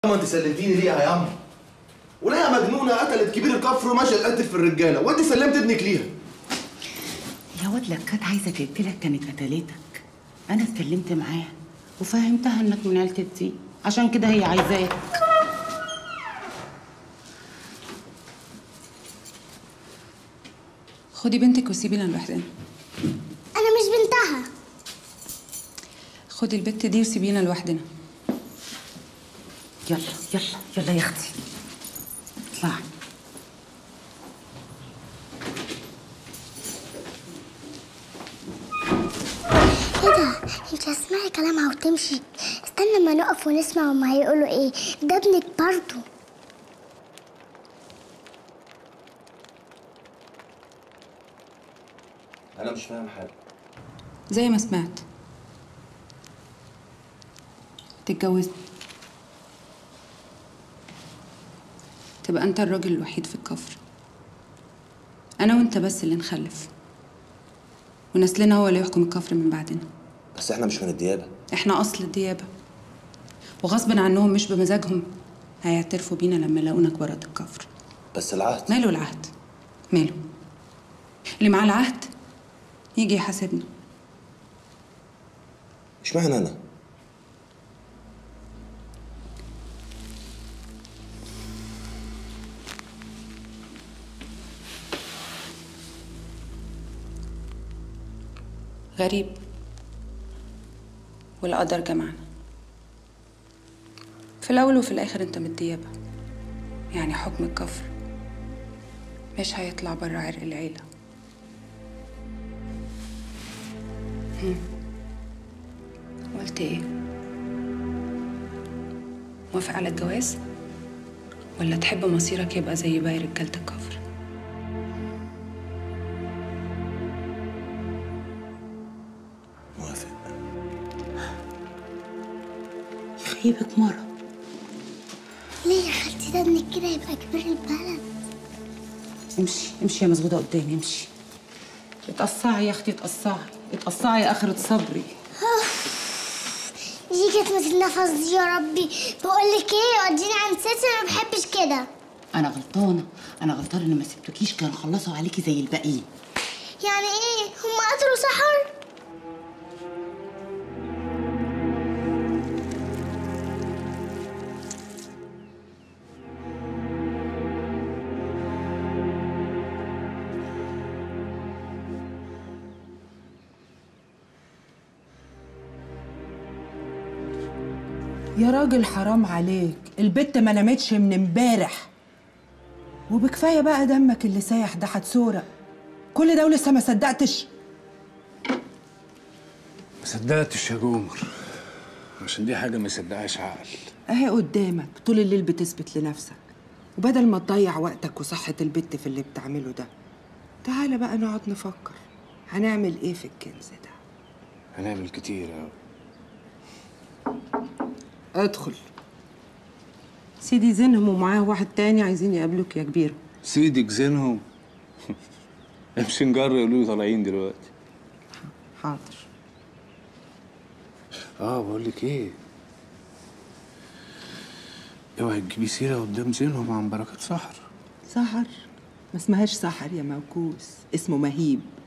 ما انت سلمتيني ليها يا عم ولا مجنونه قتلت كبير الكفر وماشيه تقتل في الرجاله وانت سلمت ابنك ليها يا واد لك كانت عايزه تقتلك كانت قتلتك انا اتكلمت معاها وفهمتها انك من عيله الدين عشان كده هي عايزاك خدي بنتك وسيبينا لوحدنا انا مش بنتها خدي البت دي وسيبينا لوحدنا يلا يلا يلا يا اختي اطلعي ايه ده انت هتسمعي كلامها وتمشي استنى ما نقف ونسمع هما هيقولوا ايه ده ابنك برضه انا مش فاهم حاجه زي ما سمعت تتجوزني تبقى انت الراجل الوحيد في الكفر انا وانت بس اللي نخلف ونسلنا هو اللي يحكم الكفر من بعدنا بس احنا مش من الديابه احنا اصل الديابه وغصب عنهم مش بمزاجهم هيعترفوا بينا لما يلاقونا كبارات الكفر بس العهد ماله العهد ماله اللي معاه العهد يجي يحاسبنا اشمعنى انا غريب والقدر جمعنا في الأول وفي الآخر أنت من الديابة يعني حكم الكفر مش هيطلع بره عرق العيلة هم. قلت ايه؟ موافق على الجواز؟ ولا تحب مصيرك يبقى زي باقي رجالة الكفر؟ موافق يخيبك مره ليه يا خالتي ده ابنك كده يبقى كبير البلد امشي امشي يا مزغوده قدامي امشي اتقصعي يا اختي اتقصعي اتقصعي يا اخرة صبري دي كتمة النفس دي يا ربي بقول لك ايه وديني عند ستي انا ما بحبش كده انا غلطانه انا غلطانه ان ما سبتكيش كانوا خلصوا عليكي زي الباقيين يعني ايه هم قتلوا سحر يا راجل حرام عليك البت ما نامتش من امبارح وبكفايه بقى دمك اللي سايح ده هتسورق كل ده ولسه ما صدقتش ما صدقتش يا جومر عشان دي حاجة ما يصدقهاش عقل اهي قدامك طول الليل بتثبت لنفسك وبدل ما تضيع وقتك وصحة البت في اللي بتعمله ده تعالى بقى نقعد نفكر هنعمل ايه في الكنز ده هنعمل كتير أوي ادخل سيدي زينهم ومعاه واحد تاني عايزين يقابلوك يا كبير سيدك زينهم امشي نجر يقولوا لي طالعين دلوقتي حاضر اه بقول لك ايه اوعي تجيبي سيرة قدام زينهم عن بركة سحر سحر ما اسمهاش سحر يا موكوس اسمه مهيب